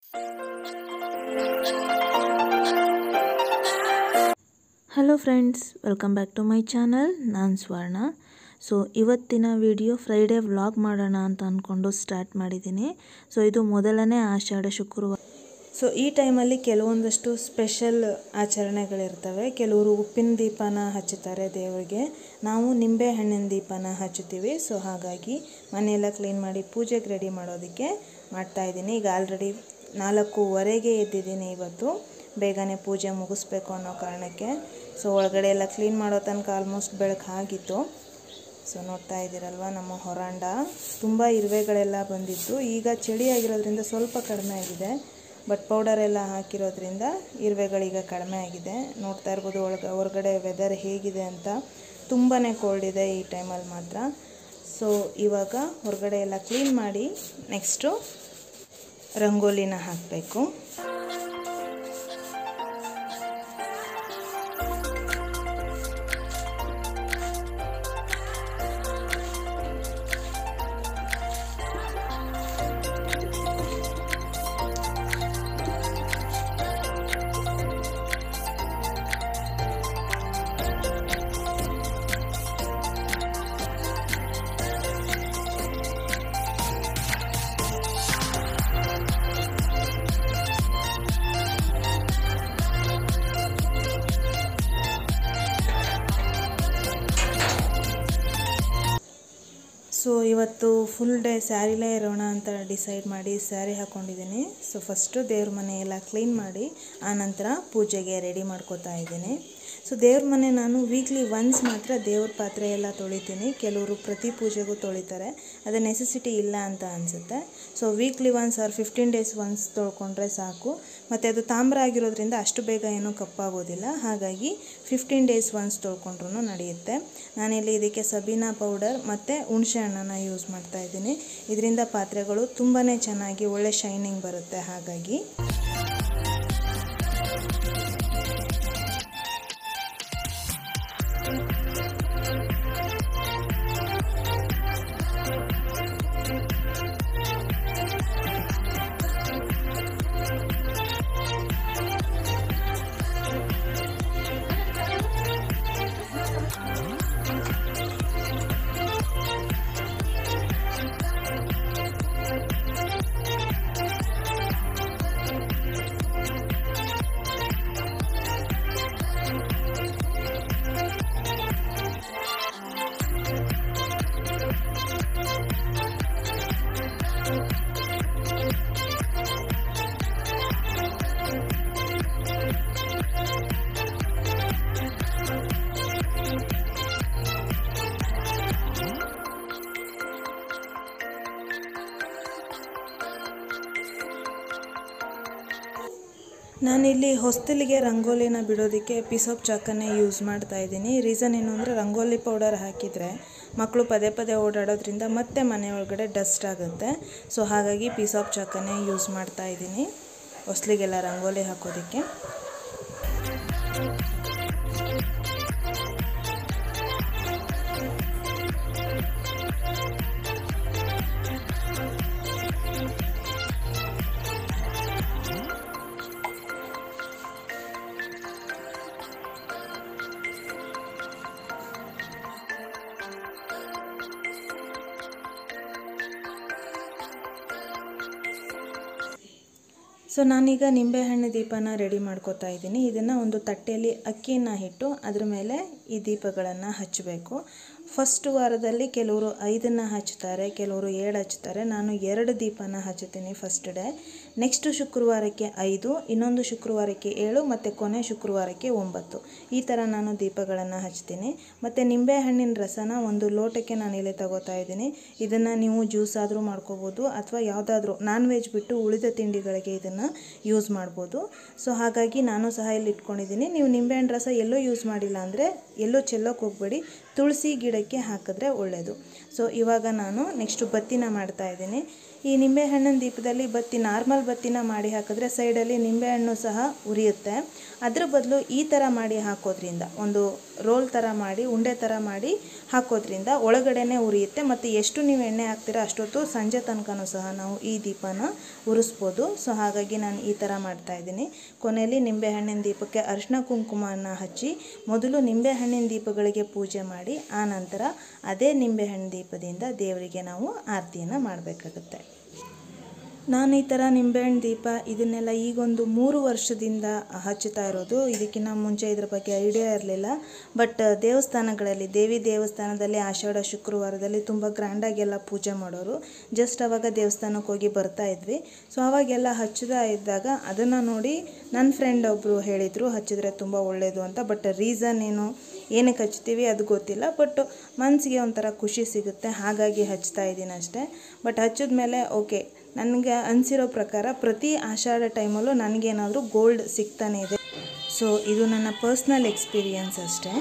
hello friends welcome back to my channel ನಾನು Swarna so ಇವತ್ತಿನ video Friday vlog ಮಾಡೋಣ ಅಂತ ಅಂದ್ಕೊಂಡು ಸ್ಟಾರ್ಟ್ ಮಾಡಿದ್ದೀನಿ ಸೊ ಇದು ಮೊದಲನೇ ಆಷಾಢ ಶುಕ್ರವಾರ ಸೊ ಈ ಟೈಮಲ್ಲಿ ಕೆಲವೊಂದಷ್ಟು ಸ್ಪೆಷಲ್ ಆಚರಣೆಗಳಿರ್ತವೆ ಕೆಲವರು ಉಪ್ಪಿನ ದೀಪನ ಹಚ್ಚುತ್ತಾರೆ ದೇವರಿಗೆ ನಾವು ನಿಂಬೆ ಹಣ್ಣಿನ ದೀಪನ ಹಚ್ಚುತ್ತೀವಿ ಸೊ ಹಾಗಾಗಿ ಮನೆಯೆಲ್ಲ ಕ್ಲೀನ್ ಮಾಡಿ ಪೂಜೆಗೆ ರೆಡಿ ಮಾಡೋದಕ್ಕೆ ಮಾಡ್ತಾಯಿದ್ದೀನಿ ಈಗ ಆಲ್ರೆಡಿ ನಾಲ್ಕೂವರೆಗೆ ಎದ್ದಿದ್ದೀನಿ ಇವತ್ತು ಬೇಗನೆ ಪೂಜೆ ಮುಗಿಸ್ಬೇಕು ಅನ್ನೋ ಕಾರಣಕ್ಕೆ ಸೊ ಒಳಗಡೆ ಎಲ್ಲ ಕ್ಲೀನ್ ಮಾಡೋ ತನಕ ಆಲ್ಮೋಸ್ಟ್ ಬೆಳಕು ಆಗಿತ್ತು ಸೊ ನೋಡ್ತಾ ಇದ್ದೀರಲ್ವ ನಮ್ಮ ಹೊರಾಂಡ ತುಂಬ ಇರುವೆಗಳೆಲ್ಲ ಬಂದಿತ್ತು ಈಗ ಚಳಿ ಆಗಿರೋದ್ರಿಂದ ಸ್ವಲ್ಪ ಕಡಿಮೆ ಆಗಿದೆ ಬಟ್ ಪೌಡರ್ ಎಲ್ಲ ಹಾಕಿರೋದ್ರಿಂದ ಇರುವೆಗಳೀಗ ಕಡಿಮೆ ಆಗಿದೆ ನೋಡ್ತಾ ಇರ್ಬೋದು ಒಳಗೆ ಹೊರಗಡೆ ವೆದರ್ ಹೇಗಿದೆ ಅಂತ ತುಂಬಾ ಕೋಲ್ಡ್ ಇದೆ ಈ ಟೈಮಲ್ಲಿ ಮಾತ್ರ ಸೊ ಇವಾಗ ಹೊರಗಡೆ ಎಲ್ಲ ಕ್ಲೀನ್ ಮಾಡಿ ನೆಕ್ಸ್ಟು ರಂಗೋಲಿನ ಹಾಕಬೇಕು ಸೊ ಇವತ್ತು ಫುಲ್ ಡೇ ಸ್ಯಾರಿಲೇ ಇರೋಣ ಅಂತ ಡಿಸೈಡ್ ಮಾಡಿ ಸ್ಯಾರಿ ಹಾಕ್ಕೊಂಡಿದ್ದೀನಿ ಸೊ ಫಸ್ಟು ದೇವ್ರ ಮನೆ ಎಲ್ಲ ಕ್ಲೀನ್ ಮಾಡಿ ಆನಂತರ ಪೂಜೆಗೆ ರೆಡಿ ಮಾಡ್ಕೋತಾ ಇದ್ದೀನಿ ಸೊ ದೇವ್ರ ಮನೆ ನಾನು ವೀಕ್ಲಿ ಒನ್ಸ್ ಮಾತ್ರ ದೇವ್ರ ಪಾತ್ರೆ ಎಲ್ಲ ತೊಳಿತೀನಿ ಕೆಲವರು ಪ್ರತಿ ಪೂಜೆಗೂ ತೊಳಿತಾರೆ ಅದು ನೆಸೆಸಿಟಿ ಇಲ್ಲ ಅಂತ ಅನಿಸುತ್ತೆ so weekly once or fifteen days once ತೊಳ್ಕೊಂಡ್ರೆ ಸಾಕು ಮತ್ತು ಅದು ತಾಮ್ರ ಆಗಿರೋದ್ರಿಂದ ಅಷ್ಟು ಬೇಗ ಏನೂ ಕಪ್ಪಾಗೋದಿಲ್ಲ ಹಾಗಾಗಿ ಫಿಫ್ಟೀನ್ ಡೇಸ್ ಒನ್ಸ್ ತೊಳ್ಕೊಂಡ್ರೂ ನಡೆಯುತ್ತೆ ನಾನಿಲ್ಲಿ ಇದಕ್ಕೆ ಸಬೀನಾ ಪೌಡರ್ ಮತ್ತು ಹುಣಸೆ ಹಣ್ಣನ್ನು ಯೂಸ್ ಮಾಡ್ತಾ ಇದ್ದೀನಿ ಇದರಿಂದ ಪಾತ್ರೆಗಳು ತುಂಬಾ ಚೆನ್ನಾಗಿ ಒಳ್ಳೆ ಶೈನಿಂಗ್ ಬರುತ್ತೆ ಹಾಗಾಗಿ ನಾನಿಲ್ಲಿ ಹೊಸ್ತಲಿಗೆ ರಂಗೋಲಿನ ಬಿಡೋದಕ್ಕೆ ಪಿಸೋಪ್ ಚಾಕನ್ನೇ ಯೂಸ್ ಮಾಡ್ತಾ ಇದ್ದೀನಿ ರೀಸನ್ ಏನು ಅಂದರೆ ರಂಗೋಲಿ ಪೌಡರ್ ಹಾಕಿದರೆ ಮಕ್ಕಳು ಪದೇ ಪದೇ ಓಡಾಡೋದ್ರಿಂದ ಮತ್ತೆ ಮನೆ ಒಳಗಡೆ ಡಸ್ಟ್ ಆಗುತ್ತೆ ಸೊ ಹಾಗಾಗಿ ಪಿಸೋಪ್ ಚಾಕನ್ನೇ ಯೂಸ್ ಮಾಡ್ತಾ ಇದ್ದೀನಿ ಹೊಸ್ಲಿಗೆಲ್ಲ ರಂಗೋಲಿ ಹಾಕೋದಕ್ಕೆ ಸೊ ನಾನೀಗ ನಿಂಬೆಹಣ್ಣು ದೀಪನ ರೆಡಿ ಮಾಡ್ಕೋತಾ ಇದ್ದೀನಿ ಇದನ್ನು ಒಂದು ತಟ್ಟೆಯಲ್ಲಿ ಅಕ್ಕಿನ ಇಟ್ಟು ಅದ್ರ ಮೇಲೆ ಈ ದೀಪಗಳನ್ನು ಹಚ್ಚಬೇಕು ಫಸ್ಟ್ ವಾರದಲ್ಲಿ ಕೆಲವರು ಐದನ್ನು ಹಚ್ತಾರೆ ಕೆಲವರು ಏಳು ಹಚ್ತಾರೆ ನಾನು ಎರಡು ದೀಪನ ಹಚ್ಚುತ್ತೀನಿ ಫಸ್ಟ್ ಡೇ ನೆಕ್ಸ್ಟ್ ಶುಕ್ರವಾರಕ್ಕೆ ಐದು ಇನ್ನೊಂದು ಶುಕ್ರವಾರಕ್ಕೆ ಏಳು ಮತ್ತು ಕೊನೆ ಶುಕ್ರವಾರಕ್ಕೆ ಒಂಬತ್ತು ಈ ಥರ ನಾನು ದೀಪಗಳನ್ನು ಹಚ್ತೀನಿ ಮತ್ತು ನಿಂಬೆಹಣ್ಣಿನ ರಸನ ಒಂದು ಲೋಟಕ್ಕೆ ನಾನು ಇಲ್ಲಿ ತಗೋತಾ ಇದ್ದೀನಿ ಇದನ್ನು ನೀವು ಜ್ಯೂಸ್ ಆದರೂ ಮಾಡ್ಕೋಬೋದು ಅಥವಾ ಯಾವುದಾದ್ರೂ ನಾನ್ ವೆಜ್ ಬಿಟ್ಟು ಉಳಿದ ತಿಂಡಿಗಳಿಗೆ ಇದನ್ನು ಯೂಸ್ ಮಾಡ್ಬೋದು ಸೊ ಹಾಗಾಗಿ ನಾನು ಸಹ ಇಲ್ಲಿ ಇಟ್ಕೊಂಡಿದ್ದೀನಿ ನೀವು ನಿಂಬೆಹಣ್ಣು ರಸ ಎಲ್ಲೋ ಯೂಸ್ ಮಾಡಿಲ್ಲ ಅಂದರೆ ಎಲ್ಲೋ ಚೆಲ್ಲೋಕೆ ಹೋಗಬೇಡಿ ತುಳಸಿ ಗಿಡಕ್ಕೆ ಹಾಕಿದ್ರೆ ಒಳ್ಳೆಯದು ಸೊ ಇವಾಗ ನಾನು ನೆಕ್ಸ್ಟು ಬತ್ತಿನ ಮಾಡ್ತಾ ಇದ್ದೀನಿ ಈ ನಿಂಬೆಹಣ್ಣಿನ ದೀಪದಲ್ಲಿ ಬತ್ತಿ ನಾರ್ಮಲ್ ಬತ್ತಿನ ಮಾಡಿ ಹಾಕಿದ್ರೆ ಸೈಡಲ್ಲಿ ನಿಂಬೆಹಣ್ಣು ಸಹ ಉರಿಯುತ್ತೆ ಅದ್ರ ಬದಲು ಈ ಥರ ಮಾಡಿ ಹಾಕೋದ್ರಿಂದ ಒಂದು ರೋಲ್ ಥರ ಮಾಡಿ ಉಂಡೆ ಥರ ಮಾಡಿ ಹಾಕೋದ್ರಿಂದ ಒಳಗಡೆನೇ ಉರಿಯುತ್ತೆ ಮತ್ತು ಎಷ್ಟು ನೀವು ಎಣ್ಣೆ ಹಾಕ್ತೀರಾ ಅಷ್ಟೊತ್ತು ಸಂಜೆ ತನಕನೂ ಸಹ ನಾವು ಈ ದೀಪನ ಉರಿಸ್ಬೋದು ಸೊ ಹಾಗಾಗಿ ನಾನು ಈ ಥರ ಮಾಡ್ತಾ ಇದ್ದೀನಿ ಕೊನೆಯಲ್ಲಿ ನಿಂಬೆಹಣ್ಣಿನ ದೀಪಕ್ಕೆ ಅರಿಶಿನ ಕುಂಕುಮನ ಹಚ್ಚಿ ಮೊದಲು ನಿಂಬೆಹಣ್ಣಿನ ದೀಪಗಳಿಗೆ ಪೂಜೆ ಮಾಡಿ ಆ ನಂತರ ಅದೇ ನಿಂಬೆಹಣ್ಣು ದೀಪದಿಂದ ದೇವರಿಗೆ ನಾವು ಆರತಿಯನ್ನು ಮಾಡಬೇಕಾಗುತ್ತೆ ನಾನು ಈ ಥರ ನಿಂಬೆಹಣ್ಣು ದೀಪ ಇದನ್ನೆಲ್ಲ ಈಗೊಂದು ಮೂರು ವರ್ಷದಿಂದ ಹಚ್ಚುತ್ತಾ ಇರೋದು ಇದಕ್ಕಿಂತ ಮುಂಚೆ ಇದ್ರ ಬಗ್ಗೆ ಐಡಿಯಾ ಇರಲಿಲ್ಲ ಬಟ್ ದೇವಸ್ಥಾನಗಳಲ್ಲಿ ದೇವಿ ದೇವಸ್ಥಾನದಲ್ಲಿ ಆಷಾಢ ಶುಕ್ರವಾರದಲ್ಲಿ ತುಂಬ ಗ್ರ್ಯಾಂಡಾಗೆಲ್ಲ ಪೂಜೆ ಮಾಡೋರು ಜಸ್ಟ್ ಅವಾಗ ದೇವಸ್ಥಾನಕ್ಕೆ ಹೋಗಿ ಬರ್ತಾ ಇದ್ವಿ ಸೊ ಅವಾಗೆಲ್ಲ ಹಚ್ಚುತ್ತಾ ಇದ್ದಾಗ ಅದನ್ನು ನೋಡಿ ನನ್ನ ಫ್ರೆಂಡ್ ಒಬ್ಬರು ಹೇಳಿದರು ಹಚ್ಚಿದ್ರೆ ತುಂಬ ಒಳ್ಳೆಯದು ಅಂತ ಬಟ್ ರೀಸನ್ ಏನು ಏನಕ್ಕೆ ಹಚ್ತೀವಿ ಅದು ಗೊತ್ತಿಲ್ಲ ಬಟ್ ಮನಸ್ಸಿಗೆ ಒಂಥರ ಖುಷಿ ಸಿಗುತ್ತೆ ಹಾಗಾಗಿ ಹಚ್ತಾ ಇದ್ದೀನಿ ಅಷ್ಟೇ ಬಟ್ ಹಚ್ಚಿದ ಮೇಲೆ ಓಕೆ ನನಗೆ ಅನಿಸಿರೋ ಪ್ರಕಾರ ಪ್ರತಿ ಆಷಾಢ ಟೈಮಲ್ಲೂ ನನಗೇನಾದರೂ ಗೋಲ್ಡ್ ಸಿಗ್ತಾನೆ ಇದೆ ಸೊ ಇದು ನನ್ನ ಪರ್ಸ್ನಲ್ ಎಕ್ಸ್ಪೀರಿಯನ್ಸ್ ಅಷ್ಟೇ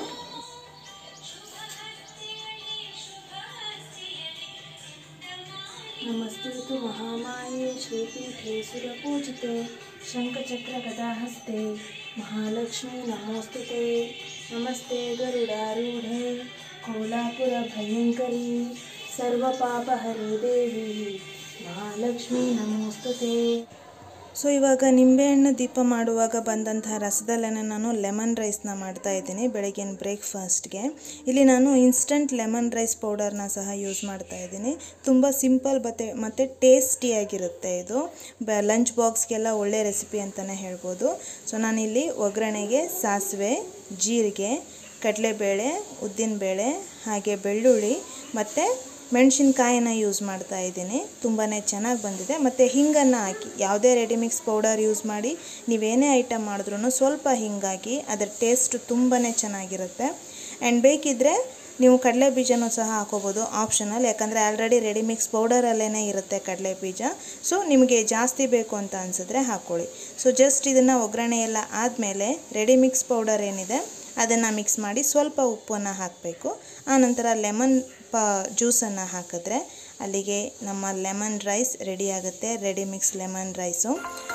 ನಮಸ್ತೆ ಮಹಾಮಾಯೆ ಶ್ರೀಪೀಠೆ ಸುರಪೂಜಿತೆ ಶಂಖಚಕ್ರಗದಾಹಸ್ತೆ ಮಹಾಲಕ್ಷ್ಮೀ ನಮೋಸ್ತುತೆ ನಮಸ್ತೆ ಗರುಡಾರೂಢೆ ಕೋಲಾಪುರ ಭಯಂಕರಿ ಸರ್ವಪಾಪಹರೇ ದೇವಿ ಮಹಾಲಕ್ಷ್ಮೀ ನಮೋಸ್ತುತೆ ಸೊ ಇವಾಗ ನಿಂಬೆಹಣ್ಣು ದೀಪ ಮಾಡುವಾಗ ಬಂದಂತಹ ರಸದಲ್ಲೇ ನಾನು ಲೆಮನ್ ರೈಸ್ನ ಮಾಡ್ತಾ ಇದ್ದೀನಿ ಬೆಳಗಿನ ಬ್ರೇಕ್ಫಾಸ್ಟ್ಗೆ ಇಲ್ಲಿ ನಾನು ಇನ್ಸ್ಟಂಟ್ ಲೆಮನ್ ರೈಸ್ ಪೌಡರ್ನ ಸಹ ಯೂಸ್ ಮಾಡ್ತಾ ಇದ್ದೀನಿ ತುಂಬ ಸಿಂಪಲ್ ಮತ್ತು ಮತ್ತು ಟೇಸ್ಟಿಯಾಗಿರುತ್ತೆ ಇದು ಬ ಲಂಚ್ ಬಾಕ್ಸ್ಗೆಲ್ಲ ಒಳ್ಳೆ ರೆಸಿಪಿ ಅಂತಲೇ ಹೇಳ್ಬೋದು ಸೊ ನಾನಿಲ್ಲಿ ಒಗ್ಗರಣೆಗೆ ಸಾಸಿವೆ ಜೀರಿಗೆ ಕಡಲೆಬೇಳೆ ಉದ್ದಿನಬೇಳೆ ಹಾಗೆ ಬೆಳ್ಳುಳ್ಳಿ ಮತ್ತು ಮೆಣಸಿನ್ಕಾಯಿನ ಯೂಸ್ ಮಾಡ್ತಾ ಇದ್ದೀನಿ ತುಂಬಾ ಚೆನ್ನಾಗಿ ಬಂದಿದೆ ಮತ್ತು ಹಿಂಗನ್ನು ಹಾಕಿ ಯಾವುದೇ ರೆಡಿಮಿಕ್ಸ್ ಪೌಡರ್ ಯೂಸ್ ಮಾಡಿ ನೀವೇನೇ ಐಟಮ್ ಮಾಡಿದ್ರೂ ಸ್ವಲ್ಪ ಹಿಂಗಾಗಿ ಅದರ ಟೇಸ್ಟ್ ತುಂಬಾ ಚೆನ್ನಾಗಿರುತ್ತೆ ಆ್ಯಂಡ್ ಬೇಕಿದ್ದರೆ ನೀವು ಕಡಲೆ ಬೀಜನೂ ಸಹ ಹಾಕೋಬೋದು ಆಪ್ಷನಲ್ ಯಾಕಂದರೆ ಆಲ್ರೆಡಿ ರೆಡಿಮಿಕ್ಸ್ ಪೌಡರಲ್ಲೇ ಇರುತ್ತೆ ಕಡಲೆ ಬೀಜ ಸೊ ನಿಮಗೆ ಜಾಸ್ತಿ ಬೇಕು ಅಂತ ಅನಿಸಿದ್ರೆ ಹಾಕ್ಕೊಳ್ಳಿ ಸೊ ಜಸ್ಟ್ ಇದನ್ನು ಒಗ್ಗರಣೆ ಎಲ್ಲ ಆದಮೇಲೆ ರೆಡಿಮಿಕ್ಸ್ ಪೌಡರ್ ಏನಿದೆ ಅದನ್ನು ಮಿಕ್ಸ್ ಮಾಡಿ ಸ್ವಲ್ಪ ಉಪ್ಪನ್ನು ಹಾಕಬೇಕು ಆನಂತರ ಲೆಮನ್ ಪ ಜ್ಯೂಸನ್ನು ಹಾಕಿದ್ರೆ ಅಲ್ಲಿಗೆ ನಮ್ಮ ಲೆಮನ್ ರೈಸ್ ರೆಡಿ ಆಗುತ್ತೆ ready mix lemon rice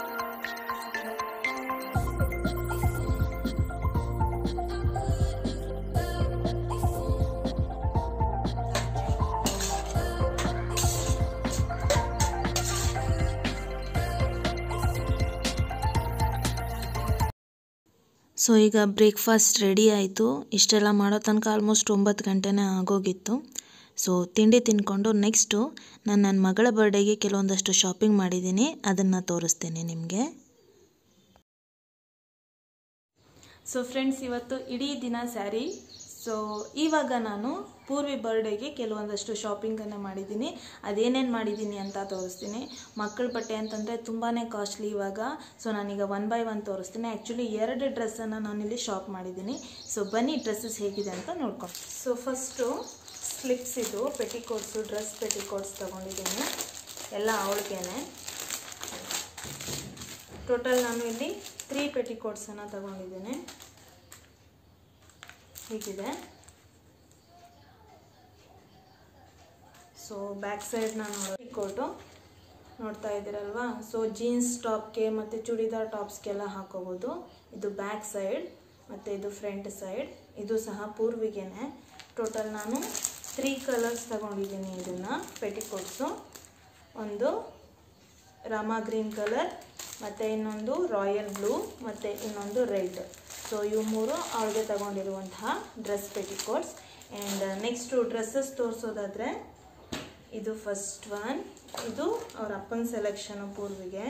so ಈಗ ಬ್ರೇಕ್ಫಾಸ್ಟ್ ರೆಡಿ ಆಯಿತು ಇಷ್ಟೆಲ್ಲ ಮಾಡೋ ತನಕ ಆಲ್ಮೋಸ್ಟ್ ಒಂಬತ್ತು ಗಂಟೆನೇ ಆಗೋಗಿತ್ತು ಸೊ ತಿಂಡಿ ತಿಂದ್ಕೊಂಡು ನೆಕ್ಸ್ಟು ನಾನು ನನ್ನ ಮಗಳ ಬರ್ಡೇಗೆ ಕೆಲವೊಂದಷ್ಟು ಶಾಪಿಂಗ್ ಮಾಡಿದ್ದೀನಿ ಅದನ್ನು ತೋರಿಸ್ತೀನಿ ನಿಮಗೆ ಸೊ ಫ್ರೆಂಡ್ಸ್ ಇವತ್ತು ಇಡೀ ದಿನ ಸ್ಯಾರಿ ಸೊ ಇವಾಗ ನಾನು ಪೂರ್ವಿ ಬರ್ಡೇಗೆ ಕೆಲವೊಂದಷ್ಟು ಶಾಪಿಂಗನ್ನು ಮಾಡಿದ್ದೀನಿ ಅದೇನೇನು ಮಾಡಿದ್ದೀನಿ ಅಂತ ತೋರಿಸ್ತೀನಿ ಮಕ್ಕಳ ಬಟ್ಟೆ ಅಂತಂದರೆ ತುಂಬಾ ಕಾಸ್ಟ್ಲಿ ಇವಾಗ ಸೊ ನಾನೀಗ ಒನ್ ಬೈ ಒನ್ ತೋರಿಸ್ತೀನಿ ಆ್ಯಕ್ಚುಲಿ ಎರಡು ಡ್ರೆಸ್ಸನ್ನು ನಾನಿಲ್ಲಿ ಶಾಪ್ ಮಾಡಿದ್ದೀನಿ ಸೊ ಬನ್ನಿ ಡ್ರೆಸ್ಸಸ್ ಹೇಗಿದೆ ಅಂತ ನೋಡ್ಕೊಂಡು ಸೊ ಫಸ್ಟು ಸ್ಲಿಪ್ಸ್ ಇದು ಪೆಟಿಕೋಟ್ಸು ಡ್ರೆಸ್ ಪೆಟಿಕೋಟ್ಸ್ ತೊಗೊಂಡಿದ್ದೀನಿ ಎಲ್ಲ ಅವಳಿಗೇನೆ ಟೋಟಲ್ ನಾನು ಇಲ್ಲಿ ತ್ರೀ ಪೆಟಿಕೋಟ್ಸನ್ನು ತಗೊಂಡಿದ್ದೀನಿ ಹೀಗಿದೆ ಸೊ ಬ್ಯಾಕ್ ಸೈಡ್ ನಾನು ಪೆಟಿಕೋಟು ನೋಡ್ತಾ ಇದ್ದೀರಲ್ವಾ ಸೊ ಜೀನ್ಸ್ ಟಾಪ್ಗೆ ಮತ್ತು ಚೂಡಿದಾರ್ ಟಾಪ್ಸ್ಗೆಲ್ಲ ಹಾಕೋಬೋದು ಇದು ಬ್ಯಾಕ್ ಸೈಡ್ ಮತ್ತು ಇದು ಫ್ರಂಟ್ ಸೈಡ್ ಇದು ಸಹ ಪೂರ್ವಿಗೆನೆ ಟೋಟಲ್ ನಾನು ತ್ರೀ ಕಲರ್ಸ್ ತಗೊಂಡಿದ್ದೀನಿ ಇದನ್ನು ಪೆಟಿಕೋಟ್ಸು ಒಂದು ರಾಮ ಗ್ರೀನ್ ಕಲರ್ ಮತ್ತು ಇನ್ನೊಂದು ರಾಯಲ್ ಬ್ಲೂ ಮತ್ತು ಇನ್ನೊಂದು ರೆಡ್ ಸೊ ಇವು ಮೂರು ಅವಳಿಗೆ ತಗೊಂಡಿರುವಂತಹ dress petticoats and next dresses ತೋರಿಸೋದಾದರೆ ಇದು ಫಸ್ಟ್ ಒನ್ ಇದು ಅವ್ರ ಅಪ್ಪನ ಸೆಲೆಕ್ಷನು ಪೂರ್ವಿಗೆ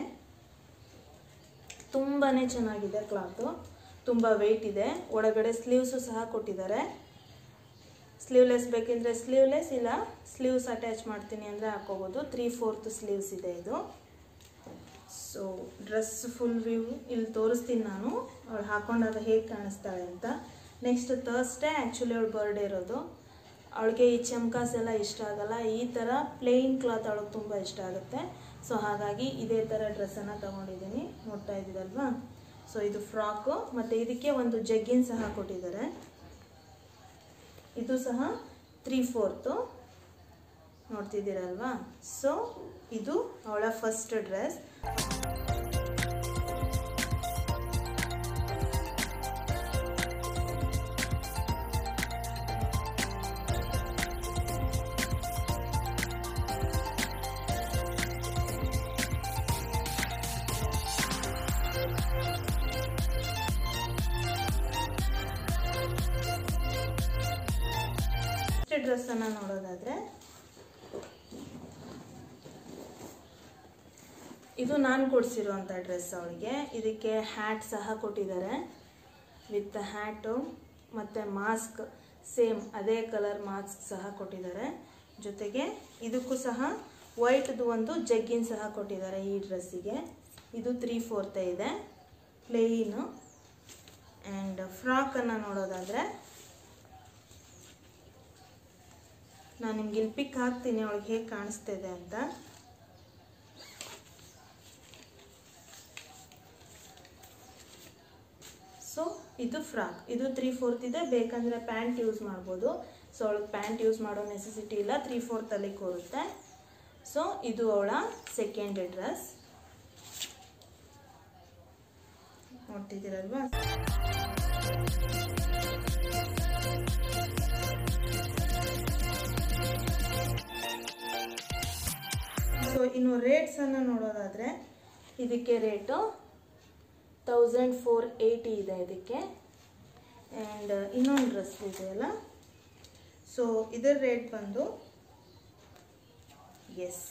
ತುಂಬಾ ಚೆನ್ನಾಗಿದೆ ಕ್ಲಾತು ತುಂಬ ವೆಯ್ಟ್ ಇದೆ ಒಳಗಡೆ ಸ್ಲೀವ್ಸು ಸಹ ಕೊಟ್ಟಿದ್ದಾರೆ ಸ್ಲೀವ್ಲೆಸ್ ಬೇಕಿದ್ರೆ ಸ್ಲೀವ್ಲೆಸ್ ಇಲ್ಲ ಸ್ಲೀವ್ಸ್ ಅಟ್ಯಾಚ್ ಮಾಡ್ತೀನಿ ಅಂದರೆ ಹಾಕೋಬೋದು ತ್ರೀ ಫೋರ್ತ್ ಸ್ಲೀವ್ಸ್ ಇದೆ ಇದು ಸೊ ಡ್ರೆಸ್ ಫುಲ್ ವ್ಯೂ ಇಲ್ಲಿ ತೋರಿಸ್ತೀನಿ ನಾನು ಅವಳು ಹಾಕೊಂಡಾಗ ಹೇಗೆ ಕಾಣಿಸ್ತಾಳೆ ಅಂತ ನೆಕ್ಸ್ಟ್ ತರ್ಸ್ಡೇ ಆ್ಯಕ್ಚುಲಿ ಅವಳು ಬರ್ಡೇ ಇರೋದು ಅವಳಿಗೆ ಈ ಚಮ್ಕಾಸ್ ಎಲ್ಲ ಇಷ್ಟ ಆಗಲ್ಲ ಈ ಥರ ಪ್ಲೇನ್ ಕ್ಲಾತ್ ಅವಳಿಗೆ ತುಂಬ ಇಷ್ಟ ಆಗುತ್ತೆ ಸೊ ಹಾಗಾಗಿ ಇದೇ ಥರ ಡ್ರೆಸ್ಸನ್ನು ತೊಗೊಂಡಿದ್ದೀನಿ ನೋಡ್ತಾ ಇದ್ದೀರಲ್ವಾ ಸೊ ಇದು ಫ್ರಾಕು ಮತ್ತು ಇದಕ್ಕೆ ಒಂದು ಜಗ್ಗಿನ್ ಸಹ ಕೊಟ್ಟಿದ್ದಾರೆ ಇದು ಸಹ ತ್ರೀ ಫೋರ್ತು ನೋಡ್ತಿದ್ದೀರಲ್ವಾ ಸೊ ಇದು ಅವಳ ಫಸ್ಟ್ ಡ್ರೆಸ್ ಫಸ್ಟ್ ಡ್ರೆಸ್ಸನ್ನು ನೋಡೋದಾದರೆ ಇದು ನಾನು ಕೊಡಿಸಿರುವಂಥ ಡ್ರೆಸ್ ಅವಳಿಗೆ ಇದಕ್ಕೆ ಹ್ಯಾಟ್ ಸಹ ಕೊಟ್ಟಿದ್ದಾರೆ ವಿತ್ ಹ್ಯಾಟು ಮತ್ತು ಮಾಸ್ಕ್ ಸೇಮ್ ಅದೇ ಕಲರ್ ಮಾಸ್ಕ್ ಸಹ ಕೊಟ್ಟಿದ್ದಾರೆ ಜೊತೆಗೆ ಇದಕ್ಕೂ ಸಹ ವೈಟ್ದು ಒಂದು ಜಗ್ಗಿನ್ ಸಹ ಕೊಟ್ಟಿದ್ದಾರೆ ಈ ಡ್ರೆಸ್ಸಿಗೆ ಇದು ತ್ರೀ ಫೋರ್ತೆ ಇದೆ ಪ್ಲೇಯಿನು ಆ್ಯಂಡ್ ಫ್ರಾಕನ್ನು ನೋಡೋದಾದರೆ ನಾನು ನಿಮ್ಗೆ ಇಲ್ಲಿ ಪಿಕ್ ಹಾಕ್ತೀನಿ ಅವಳಿಗೆ ಹೇಗೆ ಕಾಣಿಸ್ತಿದೆ ಅಂತ ಸೊ ಇದು ಫ್ರಾಕ್ ಇದು ತ್ರೀ ಫೋರ್ತ್ ಇದೆ ಬೇಕಂದರೆ ಪ್ಯಾಂಟ್ ಯೂಸ್ ಮಾಡ್ಬೋದು ಸೊ ಅವಳಿಗೆ ಪ್ಯಾಂಟ್ ಯೂಸ್ ಮಾಡೋ ನೆಸೆಸಿಟಿ ಇಲ್ಲ ತ್ರೀ ಫೋರ್ತಲ್ಲಿ ಕೂರುತ್ತೆ ಸೊ ಇದು ಅವಳ ಸೆಕೆಂಡ್ ಡ್ರೆಸ್ ನೋಡ್ತಿದ್ದೀರಲ್ವಾ ಸೊ ಇನ್ನು ರೇಟ್ಸನ್ನು ನೋಡೋದಾದರೆ ಇದಕ್ಕೆ ರೇಟು ತೌಸಂಡ್ ಫೋರ್ ಏಯ್ಟಿ ಇದೆ ಇದಕ್ಕೆ ಆ್ಯಂಡ್ ಇನ್ನೊಂದು ಡ್ರೆಸ್ ಇದೆಯಲ್ಲ ಸೊ ಇದರ ರೇಟ್ ಬಂದು is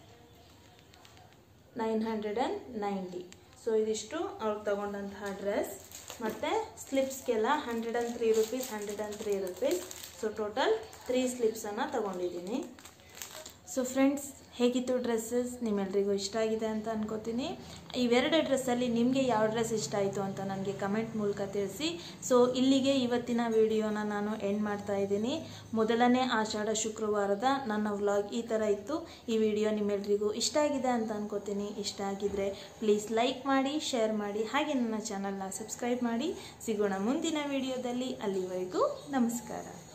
nine hundred and ninety so ಇದಿಷ್ಟು ಅವ್ರಿಗೆ ತಗೊಂಡಂತಹ ಡ್ರೆಸ್ ಮತ್ತು ಸ್ಲಿಪ್ಸ್ಗೆಲ್ಲ hundred and three rupees hundred and three rupees so total three ಸ್ಲಿಪ್ಸನ್ನು ತಗೊಂಡಿದ್ದೀನಿ ಸೊ ಫ್ರೆಂಡ್ಸ್ ಹೇಗಿತ್ತು ಡ್ರೆಸ್ಸಸ್ ನಿಮ್ಮೆಲ್ರಿಗೂ ಇಷ್ಟ ಆಗಿದೆ ಅಂತ ಅನ್ಕೋತೀನಿ ಇವೆರಡು ಡ್ರೆಸ್ಸಲ್ಲಿ ನಿಮಗೆ ಯಾವ ಡ್ರೆಸ್ ಇಷ್ಟ ಆಯಿತು ಅಂತ ನನಗೆ ಕಮೆಂಟ್ ಮೂಲಕ ತಿಳಿಸಿ ಸೊ ಇಲ್ಲಿಗೆ ಇವತ್ತಿನ ವಿಡಿಯೋನ ನಾನು ಎಂಡ್ ಮಾಡ್ತಾ ಇದ್ದೀನಿ ಮೊದಲನೇ ಆಷಾಢ ಶುಕ್ರವಾರದ ನನ್ನ ವ್ಲಾಗ್ ಈ ಥರ ಇತ್ತು ಈ ವಿಡಿಯೋ ನಿಮ್ಮೆಲ್ರಿಗೂ ಇಷ್ಟ ಆಗಿದೆ ಅಂತ ಅನ್ಕೋತೀನಿ ಇಷ್ಟ ಆಗಿದ್ರೆ ಪ್ಲೀಸ್ ಲೈಕ್ ಮಾಡಿ ಶೇರ್ ಮಾಡಿ ಹಾಗೆ ನನ್ನ ಚಾನಲ್ನ ಸಬ್ಸ್ಕ್ರೈಬ್ ಮಾಡಿ ಸಿಗೋಣ ಮುಂದಿನ ವಿಡಿಯೋದಲ್ಲಿ ಅಲ್ಲಿವರೆಗೂ ನಮಸ್ಕಾರ